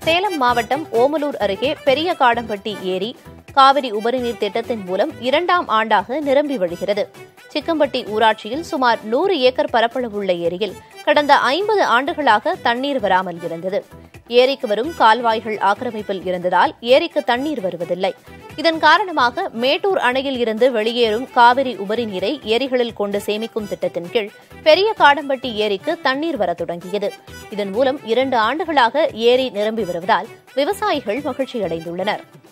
சேலம் மாவட்டம் ஓமலூர் அருகே பெரிய காடம்பட்டி ஏரி காவிரி உபரிநீர் திட்டத்தின் மூலம் இரண்டாம் ஆண்டாக நிரம்பி வழிகிறது சிக்கம்பட்டி ஊராட்சியில் சுமார் நூறு ஏக்கர் பரப்பளவுள்ள ஏரியில் கடந்த ஐம்பது ஆண்டுகளாக தண்ணீர் வராமல் இருந்தது ஏரிக்கு வரும் கால்வாய்கள் ஆக்கிரமிப்பில் இருந்ததால் ஏரிக்கு தண்ணீர் வருவதில்லை இதன் காரணமாக மேட்டூர் அணையில் இருந்து வெளியேறும் காவிரி உபரி நீரை ஏரிகளில் கொண்டு சேமிக்கும் திட்டத்தின் கீழ் பெரிய காடம்பட்டி ஏரிக்கு தண்ணீர் வர தொடங்கியது இதன் மூலம் இரண்டு ஆண்டுகளாக ஏரி நிரம்பி வருவதால் விவசாயிகள் மகிழ்ச்சியடைந்துள்ளனர்